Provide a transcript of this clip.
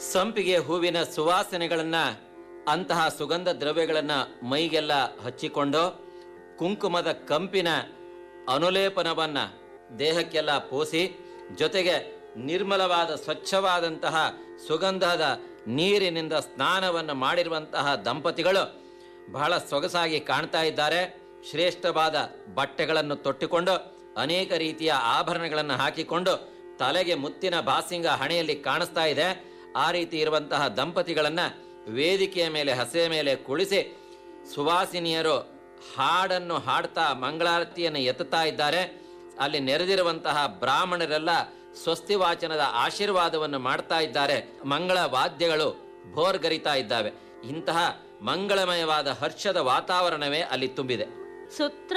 ಸಂಪಿಗೆ ಹೂವಿನ ಸುವಾಸನೆಗಳನ್ನ ಅಂತಹ ಸುಗಂಧ ದ್ರವ್ಯಗಳನ್ನ ಮೈಗೆಲ್ಲ ಹಚ್ಚಿಕೊಂಡು ಕುಂಕುಮದ ಕಂಪಿನ ಅನುಲೇಪನವನ್ನ ದೇಹಕ್ಕೆಲ್ಲ ಪೂಸಿ ಜೊತೆಗೆ ನಿರ್ಮಲವಾದ ಸ್ವಚ್ಛವಾದಂತಹ ಸುಗಂಧದ ನೀರಿನಿಂದ ಸ್ನಾನವನ್ನು ಮಾಡಿರುವಂತಹ ದಂಪತಿಗಳು ಬಹಳ ಸೊಗಸಾಗಿ ಕಾಣ್ತಾ ಇದ್ದಾರೆ ಶ್ರೇಷ್ಠವಾದ ಬಟ್ಟೆಗಳನ್ನು ತೊಟ್ಟುಕೊಂಡು ಅನೇಕ ರೀತಿಯ ಆಭರಣಗಳನ್ನು ಹಾಕಿಕೊಂಡು ತಲೆಗೆ ಮುತ್ತಿನ ಬಾಸಿಂಗ ಹಣೆಯಲ್ಲಿ ಕಾಣಿಸ್ತಾ ಇದೆ ಆ ರೀತಿ ಇರುವಂತಹ ದಂಪತಿಗಳನ್ನ ವೇದಿಕೆಯ ಮೇಲೆ ಹಸೆಯ ಮೇಲೆ ಕುಳಿಸಿ ಸುವಾಸಿನಿಯರು ಹಾಡನ್ನು ಹಾಡ್ತಾ ಮಂಗಳಾರತಿಯನ್ನು ಎತ್ತುತ್ತಾ ಇದ್ದಾರೆ ಅಲ್ಲಿ ನೆರೆದಿರುವಂತಹ ಬ್ರಾಹ್ಮಣರೆಲ್ಲ ಸ್ವಸ್ತಿ ವಾಚನದ ಆಶೀರ್ವಾದವನ್ನು ಮಾಡ್ತಾ ಇದ್ದಾರೆ ಮಂಗಳ ವಾದ್ಯಗಳು ಭೋರ್ಗರಿತಾ ಇದ್ದಾವೆ ಇಂತಹ ಮಂಗಳಮಯವಾದ ಹರ್ಷದ ವಾತಾವರಣವೇ ಅಲ್ಲಿ ತುಂಬಿದೆ ಸುತ್ರ